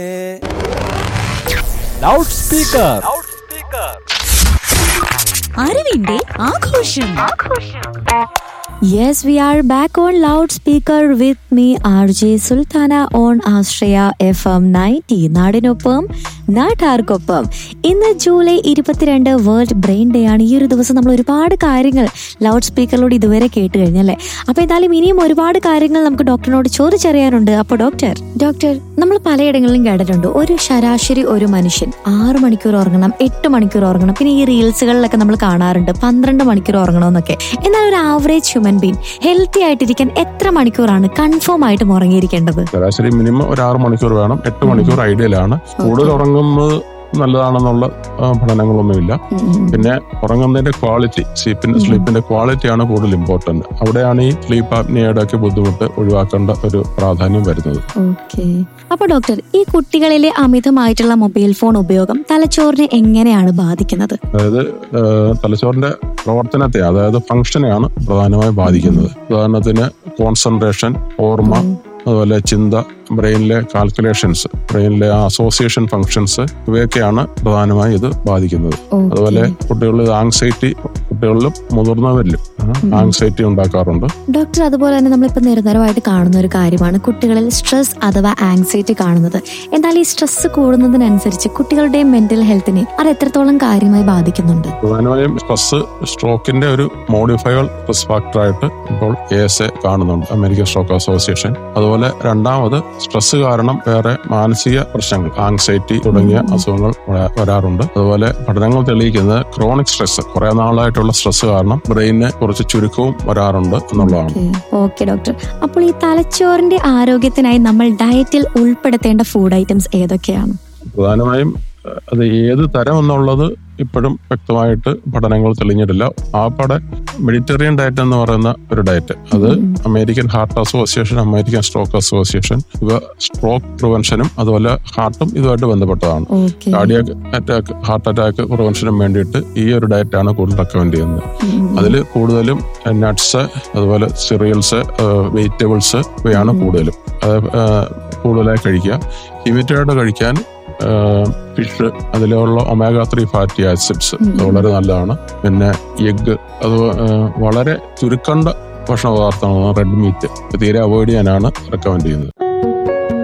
Loud speaker അറിവിന്റെ ആഘോഷം Yes, we are back on loudspeaker with me, RJ Sultana on Astraya FM 90. നാടിനൊപ്പം നാട്ടാർക്കൊപ്പം ഇന്ന് ജൂലൈ ഇരുപത്തിരണ്ട് വേൾഡ് ബ്രെയിൻ ഡേ ആണ് ഈ ഒരു ദിവസം നമ്മൾ ഒരുപാട് കാര്യങ്ങൾ ലൗഡ് സ്പീക്കറിലൂടെ ഇതുവരെ കേട്ട് കഴിഞ്ഞല്ലേ അപ്പൊ എന്തായാലും ഇനിയും ഒരുപാട് കാര്യങ്ങൾ നമുക്ക് ഡോക്ടറിനോട് ചോദിച്ചറിയാനുണ്ട് അപ്പൊ ഡോക്ടർ ഡോക്ടർ നമ്മൾ പലയിടങ്ങളിലും കേട്ടിട്ടുണ്ട് ഒരു ശരാശരി ഒരു മനുഷ്യൻ ആറ് മണിക്കൂർ ഉറങ്ങണം എട്ട് മണിക്കൂർ ഉറങ്ങണം പിന്നെ ഈ റീൽസുകളിലൊക്കെ നമ്മൾ കാണാറുണ്ട് പന്ത്രണ്ട് മണിക്കൂർ ഉറങ്ങണമെന്നൊക്കെ എന്നാൽ ഒരു ആവറേജ് ഹ്യൂമൻ ബീൻ ഹെൽത്തി ആയിട്ടിരിക്കാൻ എത്ര മണിക്കൂറാണ് കൺഫേം ആയിട്ട് ഉറങ്ങിയിരിക്കേണ്ടത് ശരാശരി മിനിമം ഒരു ആറ് മണിക്കൂർ വേണം എട്ട് മണിക്കൂർ ഐഡിയലാണ് കൂടുതൽ ഉറങ്ങുന്നത് നല്ലതാണെന്നുള്ള ആ, പഠനങ്ങളൊന്നുമില്ല പിന്നെ ഉറങ്ങുന്നതിന്റെ ക്വാളിറ്റി സ്ലീപ്പിന്റെ സ്ലീപ്പിന്റെ ക്വാളിറ്റിയാണ് കൂടുതൽ ഇമ്പോർട്ടന്റ് അവിടെയാണ് ഈ സ്ലീപ്പ് ആപ്നിയയുടെ ഒക്കെ ബുദ്ധിമുട്ട് ഒഴിവാക്കേണ്ട ഒരു പ്രാധാന്യം വരുന്നത് ഓക്കെ അപ്പൊ ഡോക്ടർ ഈ കുട്ടികളിലെ അമിതമായിട്ടുള്ള മൊബൈൽ ഫോൺ ഉപയോഗം തലച്ചോറിനെ എങ്ങനെയാണ് ബാധിക്കുന്നത് അതായത് ആ, തലച്ചോറിന്റെ പ്രവർത്തനത്തെ അതായത് ഫംഗ്ഷനെയാണ് പ്രധാനമായും ബാധിക്കുന്നത് ഉദാഹരണത്തിന് കോൺസെൻട്രേഷൻ ഓർമ്മ അതുപോലെ ചിന്ത ബ്രെയിനിലെ കാൽക്കുലേഷൻസ് ബ്രെയിനിലെ ആ അസോസിയേഷൻ ഫങ്ഷൻസ് ഇവയൊക്കെയാണ് പ്രധാനമായും ഇത് ബാധിക്കുന്നത് അതുപോലെ കുട്ടികളിൽ ആങ്സൈറ്റി കുട്ടികളിലും മുതിർന്നവരിലും ആങ്സൈറ്റി ഉണ്ടാക്കാറുണ്ട് ഡോക്ടർ അതുപോലെ തന്നെ നമ്മളിപ്പോൾ നിരന്തരമായിട്ട് കാണുന്ന ഒരു കാര്യമാണ് കുട്ടികളിൽ സ്ട്രെസ് അഥവാ ആങ്സൈറ്റി കാണുന്നത് എന്നാൽ ഈ സ്ട്രെസ് കൂടുന്നതിനനുസരിച്ച് കുട്ടികളുടെ മെന്റൽ ഹെൽത്തിനെ അത് എത്രത്തോളം കാര്യമായി ബാധിക്കുന്നുണ്ട് പ്രധാനമായും സ്ട്രെസ് സ്ട്രോക്കിന്റെ ഒരു മോഡിഫയബിൾ റിസ്ക് ഫാക്ടറായിട്ട് ഇപ്പോൾ എ എസ് എ കാണുന്നുണ്ട് അമേരിക്കൻ സ്ട്രോക്ക് അസോസിയേഷൻ അതുപോലെ രണ്ടാമത് സ്ട്രെസ് കാരണം വേറെ മാനസിക പ്രശ്നങ്ങൾ ആങ്സൈറ്റി തുടങ്ങിയ അസുഖങ്ങൾ വരാ- വരാറുണ്ട് അതുപോലെ പഠനങ്ങൾ തെളിയിക്കുന്നത് ക്രോണിക് സ്ട്രെസ് കുറെ നാളായിട്ടുള്ള സ്ട്രെസ് കാരണം ബ്രെയിനിന് കുറച്ച് ചുരുക്കവും വരാറുണ്ട് എന്നുള്ളതാണ് ഓക്കെ ഡോക്ടർ അപ്പോൾ ഈ തലച്ചോറിന്റെ ആരോഗ്യത്തിനായി നമ്മൾ ഡയറ്റിൽ ഉൾപ്പെടുത്തേണ്ട ഫുഡ് ഐറ്റംസ് ഏതൊക്കെയാണ് പ്രധാനമായും അഹ് അത് ഏത് തരം എന്നുള്ളത് ഇപ്പോഴും വ്യക്തമായിട്ട് പഠനങ്ങൾ തെളിഞ്ഞിട്ടില്ല ആപ്പടെ മെഡിറ്ററേറിയൻ ഡയറ്റ് എന്ന് പറയുന്ന ഒരു ഡയറ്റ് അത് American heart association American stroke association ഇവ സ്ട്രോക്ക് പ്രിവെൻഷനും അതുപോലെ ഹാർട്ടും ഇതുമായിട്ട് ബന്ധപ്പെട്ടതാണ് okay cardiac attack heart attack പ്രിവെൻഷനും വേണ്ടിയിട്ട് ഈ ഒരു ഡയറ്റാണ് കൂടുതൽ റെക്കമെൻഡ് ചെയ്യുന്നത് അതിൽ കൂടുതലും നട്ട്സ് അതുപോലെ സിറിയൽസ് വെജിറ്റബിൾസ് ഇവയാണ് കൂടുതലും അത് ആ, കൂടുതലായി കഴിക്കുക ലിമിറ്റഡ് കഴിക്കാൻ ഫിഷ് അതിലുള്ള ഒമേഗ ത്രീ ഫാറ്റി ആസിഡ്സ് വളരെ നല്ലതാണ് പിന്നെ എഗ് അത് ആ, വളരെ ചുരുക്കേണ്ട ഭക്ഷണ പദാർത്ഥമാണ് റെഡ് മീറ്റ് തീരെ അവോയ്ഡ് ചെയ്യാനാണ് റെക്കമെൻഡ് ചെയ്യുന്നത്